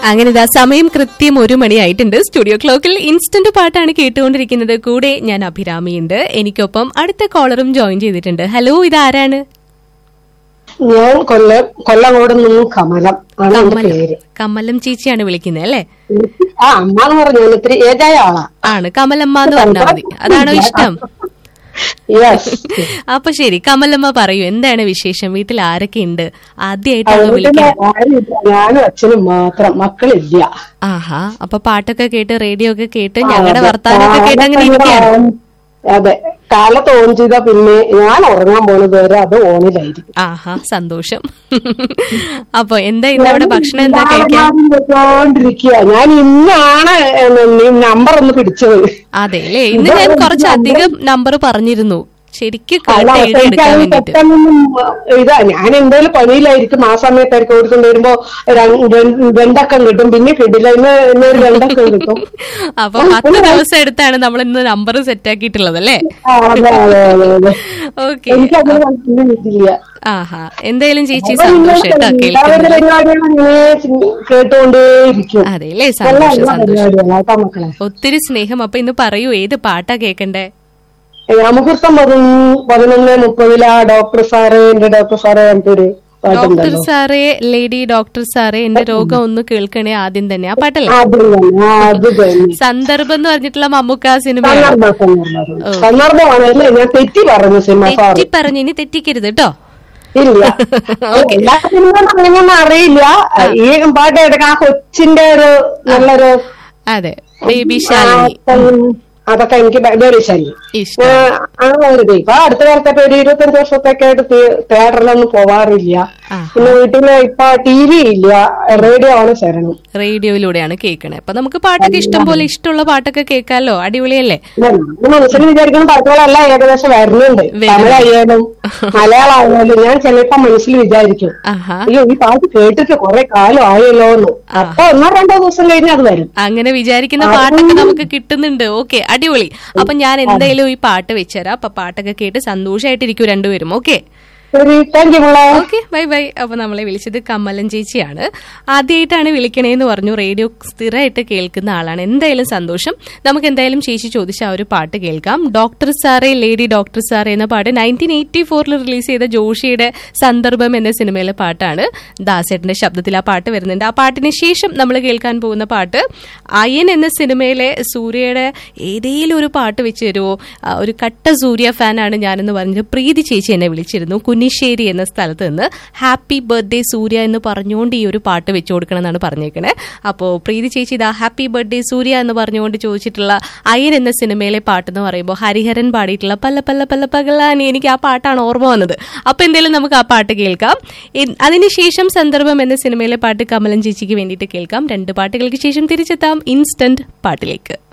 അങ്ങനെ ഇതാ സമയം കൃത്യം ഒരു മണിയായിട്ടുണ്ട് സ്റ്റുഡിയോ ക്ലോക്കിൽ ഇൻസ്റ്റന്റ് പാട്ടാണ് കേട്ടുകൊണ്ടിരിക്കുന്നത് കൂടെ ഞാൻ അഭിരാമിയുണ്ട് എനിക്കൊപ്പം അടുത്ത കോളറും ജോയിൻ ചെയ്തിട്ടുണ്ട് ഹലോ ഇതാരാണ് ഞാൻ കൊല്ലം കൊല്ലങ്കോട് നിന്നും കമലം ആണ് എന്റെ കമ്മലം പേര് കമലം ചേച്ചിയാണ് വിളിക്കുന്നത് അല്ലേ ആ അമ്മ എന്ന് പറഞ്ഞു ഞാൻ ഇത്തിരി ഏജായ ആളാ ആണ് കമലമ്മ എന്ന് പറഞ്ഞാൽ മതി അതാണോ ഇഷ്ടം യെസ് അപ്പൊ ശരി കമലമ്മ പറയൂ എന്താണ് വിശേഷം വീട്ടിൽ ആരൊക്കെ ഉണ്ട് ആദ്യമായിട്ടാണോ വീട്ടിലെ വിളിക്കുന്നത് ആരുമില്ല. ഞാനും അച്ഛനും മാത്രം മക്കളില്ല ആഹാ അപ്പൊ പാട്ടൊക്കെ കേട്ട് റേഡിയോ ഒക്കെ കേട്ട് ഞങ്ങളുടെ വർത്താനമൊക്കെ കേട്ട് അങ്ങനെ ഇരിക്കുകയാണ് കാലത്ത് അതെ കാലത്ത് ഓൺ ചെയ്താ പിന്നെ ഞാൻ ഉറങ്ങാൻ പോണത് വരെ അത് ഓണിലായിരിക്കും ആഹാ സന്തോഷം അപ്പൊ എന്താ ഇന്ന് അവിടെ ഭക്ഷണം എന്താ കഴിക്കാൻ ണ്ടിരിക്കുക ഞാൻ ഇന്നാണ് നമ്പർ ഒന്ന് പിടിച്ചത് അതെ അല്ലേ ഇന്ന് ഞാൻ കുറച്ചധികം നമ്പർ പറഞ്ഞിരുന്നു ശരിക്കും അല്ല, correct എഴുതി എടുക്കാൻ എനിക്കത് വേണ്ടിട്ട് പെട്ടെന്നൊന്നും ഇതാ ഞാൻ എന്തേലും പണിയിലായിരിക്കും ആ സമയത്തായിരിക്കും ഓടിക്കൊണ്ട് വരുമ്പോ ര- ര- വെണ്ടക്കം കിട്ടും പിന്നെ കിട്ടില്ല ഇന്ന് ഇന്നൊരു വെണ്ടക്കം കിട്ടും അപ്പൊ പത്ത് ദിവസം എടുത്താണ് നമ്മൾ ഇന്ന് നമ്പർ സെറ്റ് ആക്കിയിട്ടുള്ളത് അല്ലേ ആ, അതെ അതെ അതെ അതെ ഓക്കെ എനിക്കങ്ങനെ ഒന്നും കിട്ടില്ല ആഹാ എന്തായാലും ചേച്ചി അപ്പൊ നിങ്ങൾ സന്തോഷം കേട്ടോ എല്ലാവരുടെ കേൾക്കുന്നത് പരിപാടികളും ഇങ്ങനെ കേട്ടുകൊണ്ടേയിരിക്കും അതെ അല്ലേ നല്ല സന്തോഷം നല്ല സന്തോഷം പരിപാടികളാ കേട്ടോ മക്കളെ ഒത്തിരി സ്നേഹം അപ്പൊ ഇന്ന് പറയൂ ഏത് പാട്ടാ കേക്കണ്ടേ മുഹൂർത്തം പതിനൊന്ന് പതിനൊന്ന് മുപ്പതിലാ ഡോക്ടർ സാറ് എന്റെ ഡോക്ടർ സാറ് പറഞ്ഞിട്ടൊരു ഡോക്ടർ പാട്ടുണ്ടല്ലോ സാറേ ലേഡി ഡോക്ടർ സാറേ എന്റെ രോഗം ഒന്ന് കേൾക്കണേ ആദ്യം തന്നെ ആ പാട്ടല്ലേ അത് തന്നെ ആ, അത് തന്നെ സന്ദർഭം എന്ന് പറഞ്ഞിട്ടുള്ള മമ്മൂക്ക സിനിമ സന്ദർഭം സന്ദർഭം സന്ദർഭമാണ് അല്ലേ ഞാൻ തെറ്റി പറഞ്ഞു സിനിമ സാർ തെറ്റി പറഞ്ഞു ഇനി തെറ്റിക്കരുത് കേട്ടോ ഇല്ല എല്ലാ സിനിമയും അങ്ങനെയൊന്നും അറിയില്ല ഈ പാട്ട് എടുക്കാൻ ആ കൊച്ചിന്റെ ഒരു നല്ലൊരു അതെ ബേബി ശാലിനി ആക്ഷൻ, അതൊക്കെ എനിക്ക് ഭയങ്കര ശല്യം ഇഷ്ടം ആ ഒരു ഇത് ഇപ്പൊ അടുത്ത കാലത്തൊക്കെ ഒരു ഇരുപത്തഞ്ച് വർഷത്തൊക്കെ ആയിട്ട് തിയേ- തിയേറ്ററിലൊന്നും പോവാറില്ല ആ. പിന്നെ വീട്ടില് ഇപ്പൊ ടി വി ഇല്ല റേഡിയോ ആണ് ശരണം റേഡിയോയിലൂടെയാണ് കേൾക്കണേ അപ്പൊ നമുക്ക് പാട്ടൊക്കെ ഇഷ്ടം പോലെ ഇഷ്ടമുള്ള പാട്ടൊക്കെ കേൾക്കാലോ അടിപൊളിയല്ലേ മനസ്സിൽ വിചാരിക്കുന്ന പാട്ടുകളെല്ലാം ഏകദേശം വരുന്നുണ്ട് വരുന്നുണ്ട്. തമിഴായാലും മലയാളമായാലും ഞാൻ ചിലപ്പോ മനസ്സിൽ വിചാരിക്കും ആഹാ അയ്യോ ഈ പാട്ട് കേട്ടിട്ട് കുറെ കാലം ആയല്ലോ എന്ന് അപ്പൊ ഒന്നോ രണ്ടോ ദിവസം കഴിഞ്ഞ് അത് വരും അങ്ങനെ വിചാരിക്കുന്ന പാട്ടൊക്കെ നമുക്ക് കിട്ടുന്നുണ്ട് ഓക്കെ അടിപൊളി അപ്പൊ ഞാൻ എന്തായാലും ഈ പാട്ട് വെച്ചുതരാം അപ്പൊ പാട്ടൊക്കെ കേട്ട് സന്തോഷമായിട്ടിരിക്കും രണ്ടുപേരും ഓക്കെ ശരി താങ്ക് യു മോളെ ഓക്കെ ബൈ ബൈ അപ്പൊ നമ്മളെ വിളിച്ചത് കമലൻ ചേച്ചിയാണ് ആദ്യമായിട്ടാണ് വിളിക്കണേന്ന് പറഞ്ഞു റേഡിയോ സ്ഥിരമായിട്ട് കേൾക്കുന്ന ആളാണ് എന്തായാലും സന്തോഷം നമുക്ക് എന്തായാലും ചേച്ചി ചോദിച്ച ആ ഒരു പാട്ട് കേൾക്കാം ഡോക്ടർ സാറേ ലേഡി ഡോക്ടർ സാറേ എന്ന പാട്ട് നയൻറ്റീൻ എയ്റ്റി ഫോറിൽ റിലീസ് ചെയ്ത ജോഷിയുടെ സന്ദർഭം എന്ന സിനിമയിലെ പാട്ടാണ് ദാസേട്ടന്റെ ശബ്ദത്തിൽ ആ പാട്ട് വരുന്നുണ്ട് ആ പാട്ടിന് ശേഷം നമ്മൾ കേൾക്കാൻ പോകുന്ന പാട്ട് അയൻ എന്ന സിനിമയിലെ സൂര്യയുടെ ഏതെങ്കിലും ഒരു പാട്ട് വെച്ച് തരുമോ ആ, ഒരു കട്ട സൂര്യ ഫാനാണ് ഞാനെന്ന് പറഞ്ഞത് പ്രീതി ചേച്ചി എന്നെ വിളിച്ചിരുന്നു കുന്നിശ്ശേരി എന്ന സ്ഥലത്ത് നിന്ന് ഹാപ്പി ബർത്ത്ഡേ സൂര്യ എന്ന് പറഞ്ഞുകൊണ്ട് ഈ ഒരു പാട്ട് വെച്ചു കൊടുക്കണം എന്നാണ് പറഞ്ഞേക്കണേ അപ്പോൾ പ്രീതി ചേച്ചി ഇതാ ഹാപ്പി ബർത്ത്ഡേ സൂര്യ എന്ന് പറഞ്ഞുകൊണ്ട് ചോദിച്ചിട്ടുള്ള അയൻ എന്ന സിനിമയിലെ പാട്ട് എന്ന് പറയുമ്പോൾ ഹരിഹരൻ പാടിയിട്ടുള്ള പല്ല പല്ല പല്ല പകലാനി എനിക്ക് ആ പാട്ടാണ് ഓർമ്മ വന്നത് അപ്പോൾ എന്തായാലും നമുക്ക് ആ പാട്ട് കേൾക്കാം ഇൻ- അതിനുശേഷം സന്ദർഭം എന്ന സിനിമയിലെ പാട്ട് കമലൻ ചേച്ചിക്ക് വേണ്ടിയിട്ട് കേൾക്കാം രണ്ട് പാട്ടുകൾക്ക് ശേഷം തിരിച്ചെത്താം ഇൻസ്റ്റന്റ് പാട്ടിലേക്ക്